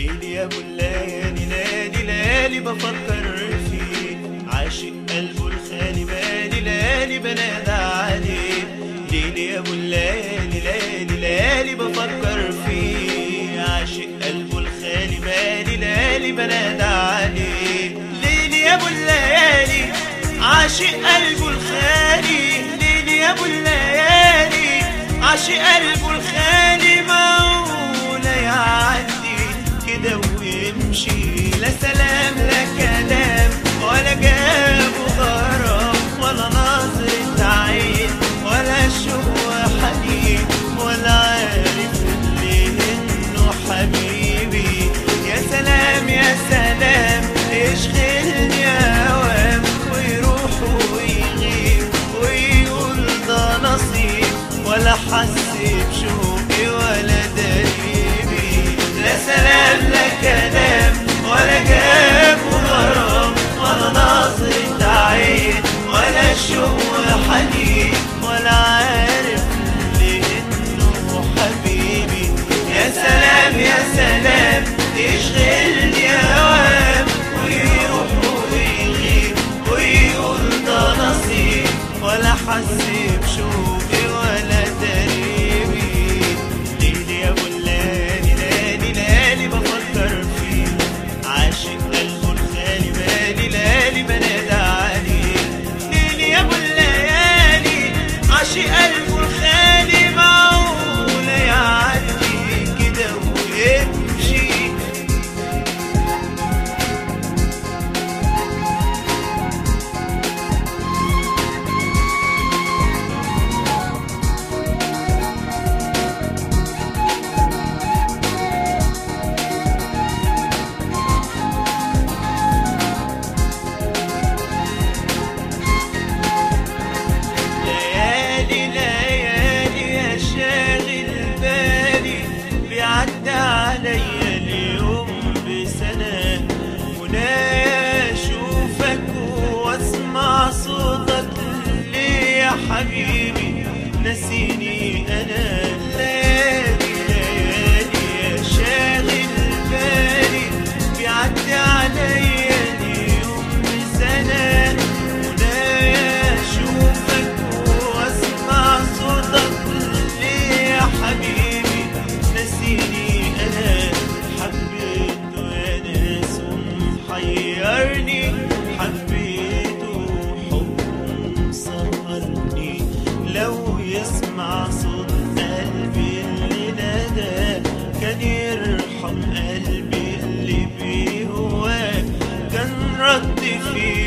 ليلي يا ابو الليالي ليالي ليالي بفكر فيه عاشق قلبه الخالي بالي ليالي بنادى عليه ليلي يا ابو الليالي ليالي ليالي بفكر فيه عاشق قلبه الخالي بالي ليالي بنادى عليه ليلي يا ابو الليالي عاشق قلبه الخالي ليلي يا ابو الليالي عاشق قلبه الخالي مولا يعدي كده ويمشي لا سلام لا كلام ولا جاب غرام ولا نظرة عين ولا شوق حنين ولا عارف اللي انه حبيبي يا سلام يا سلام يشغلني اوام ويروح ويغيب ويقول ده نصيب ولا حس بشوقي ولا دريبي لا سلام لا كلام ولا جاب غرام ولا نظرة عين ولا شوق حنين ولا عارف ليه انه حبيبي يا سلام يا سلام يشغلني اوام ويروح ويغيب ويقول ده نصيب ولا حس بشوقي ولا دريبي ليلي يا ابو الليالي ليالي ليالي بفكر فيه عاشق قلبه الخالي بالي ليالي بنادى عليه ليلي يا ابو الليالي عاشق قلبه الخالي معقولة يعدي كده ويمشي ليالي ليالي يا شاغل بالي بيعدي عليا اليوم بسنة منايا اشوفك واسمع صوتك ليه يا حبيبي نسيني انا ليالي ليالي يا شاغل بالي بيعدي عليا اليوم بسنة منايا اشوفك واسمع صوتك ليه يا حبيبي نسيني انا حبيته يا ناس ومحيرني حبيته حب مسهرني لو يسمع صوت قلبي اللي نادى كان يرحم قلبي اللي بيه هواك كان رد فيه